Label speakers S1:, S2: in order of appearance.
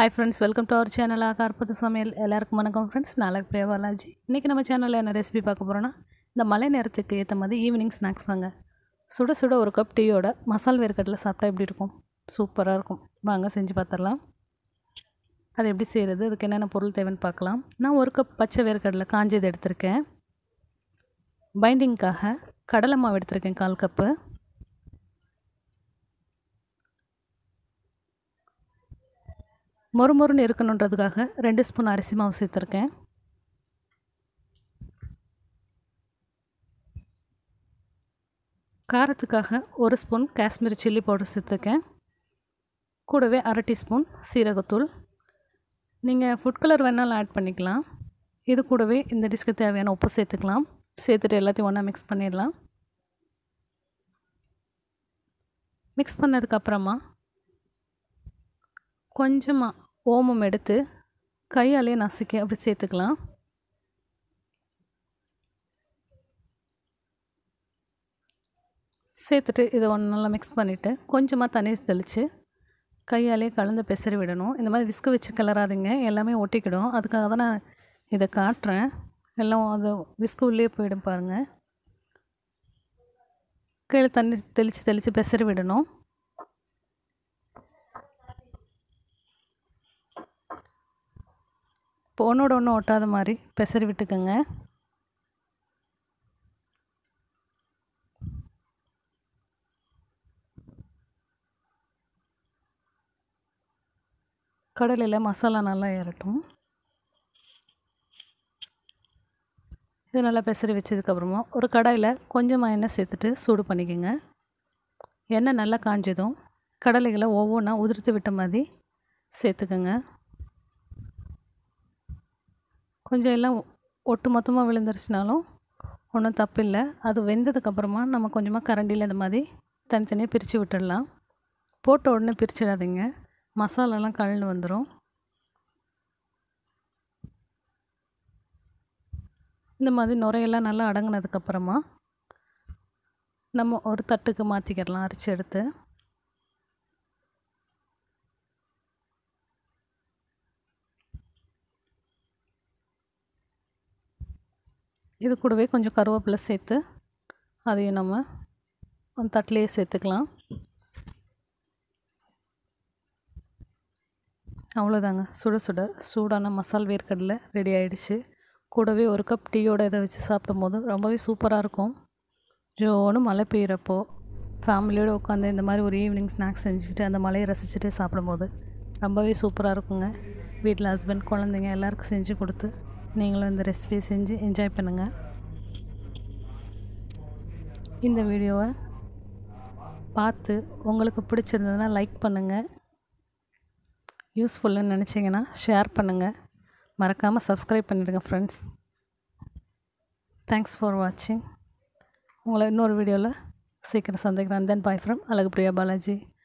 S1: hi friends welcome to our channel அற்புத சமையல் எல்லாருக்கும் வணக்கம் ஃப்ரெண்ட்ஸ் நாளைக்கு பிரியா பாலாஜி இன்றைக்கி நம்ம சேனலில் என்ன ரெசிபி பார்க்க போகிறோன்னா இந்த மழை நேரத்துக்கு ஏற்ற மாதிரி ஈவினிங் ஸ்நாக்ஸ் தாங்க சுட சுட ஒரு கப் டீயோட மசால் வேர்க்கடலை சாப்பிட்டா எப்படி இருக்கும் சூப்பராக இருக்கும் வாங்க செஞ்சு பார்த்துடலாம் அது எப்படி செய்கிறது அதுக்கு என்னென்ன பொருள் தேவைன்னு பார்க்கலாம் நான் ஒரு கப் பச்சை வேர்க்கடலை காஞ்சது எடுத்திருக்கேன் பைண்டிங்க்காக கடலை மாவு எடுத்திருக்கேன் கால் கப்பு மொறுமொறுன்னு இருக்கணுன்றதுக்காக ரெண்டு ஸ்பூன் அரிசி மாவு சேர்த்துருக்கேன் காரத்துக்காக ஒரு ஸ்பூன் காஷ்மீரி சில்லி பவுடர் சேர்த்துருக்கேன் கூடவே அரை டீஸ்பூன் சீரகத்தூள் நீங்கள் ஃபுட் கலர் வேணாலும் ஆட் பண்ணிக்கலாம் இது கூடவே இந்த டிஷ்க்கு தேவையான உப்பு சேர்த்துக்கலாம் சேர்த்துட்டு எல்லாத்தையும் ஒன்றா மிக்ஸ் பண்ணிடலாம் மிக்ஸ் பண்ணதுக்கப்புறமா கொஞ்சமாக ஓமம் எடுத்து கையாலே நசுக்கி அப்படி சேர்த்துக்கலாம் சேர்த்துட்டு இதை ஒன்று நல்லா மிக்ஸ் பண்ணிவிட்டு கொஞ்சமாக தண்ணி தெளித்து கையாலே கலந்து பெசரி விடணும் இந்த மாதிரி விஸ்கு வச்சு கிளறாதீங்க எல்லாமே ஒட்டிக்கிடும் அதுக்காக தான் நான் இதை காட்டுறேன் எல்லாம் அது விஸ்கு உள்ளே போயிடும் பாருங்கள் கையில் தண்ணி தெளித்து தெளித்து பெசரி விடணும் இப்போ ஒன்றோட ஒன்று ஒட்டாத மாதிரி பெசரி விட்டுக்கோங்க கடலையில் மசாலா நல்லா ஏறட்டும் இது நல்லா பெசரி வச்சதுக்கப்புறமா ஒரு கடாயில் கொஞ்சமாக எண்ணெய் சேர்த்துட்டு சூடு பண்ணிக்கோங்க எண்ணெய் நல்லா காஞ்சதும் கடலைகளை ஒவ்வொன்றா உதிர்த்து விட்ட மாதிரி சேர்த்துக்கோங்க கொஞ்சம் எல்லாம் ஒட்டு மொத்தமாக விழுந்துருச்சுனாலும் ஒன்றும் தப்பில்லை அது வெந்ததுக்கப்புறமா நம்ம கொஞ்சமாக கரண்டியில் இந்த மாதிரி தனித்தனியாக பிரித்து விட்டுடலாம் போட்ட உடனே பிரிச்சிடாதீங்க மசாலாலாம் கலந்து வந்துடும் இந்த மாதிரி நுரையெல்லாம் நல்லா அடங்கினதுக்கப்புறமா நம்ம ஒரு தட்டுக்கு மாற்றிக்கிடலாம் அரிச்சு எடுத்து இது கூடவே கொஞ்சம் கருவேப்பிலை சேர்த்து அதையும் நம்ம அந்த தட்டிலேயே சேர்த்துக்கலாம் அவ்வளோதாங்க சுட சுட சூடான மசால் வேர்க்கடலை ரெடி ஆகிடுச்சு கூடவே ஒரு கப் டீயோட இதை வச்சு சாப்பிடும்போது ரொம்பவே சூப்பராக இருக்கும் ஜோன்னு மழை பெய்கிறப்போ ஃபேமிலியோடு உட்காந்து இந்த மாதிரி ஒரு ஈவினிங் ஸ்நாக்ஸ் செஞ்சுக்கிட்டு அந்த மழையை ரசிச்சுட்டு சாப்பிடும்போது ரொம்பவே சூப்பராக இருக்குங்க வீட்டில் ஹஸ்பண்ட் குழந்தைங்க எல்லாருக்கும் செஞ்சு கொடுத்து நீங்களும் இந்த ரெசிபியை செஞ்சு என்ஜாய் பண்ணுங்கள் இந்த வீடியோவை பார்த்து உங்களுக்கு பிடிச்சிருந்ததுன்னா லைக் பண்ணுங்கள் யூஸ்ஃபுல்லுன்னு நினச்சிங்கன்னா ஷேர் பண்ணுங்கள் மறக்காமல் சப்ஸ்கிரைப் பண்ணிவிடுங்க ஃப்ரெண்ட்ஸ் தேங்க்ஸ் ஃபார் வாட்சிங் உங்களை இன்னொரு வீடியோவில் சீக்கிரம் சந்திக்கிறேன் தென் பாய் ஃப்ரம் அழகு பிரியா பாலாஜி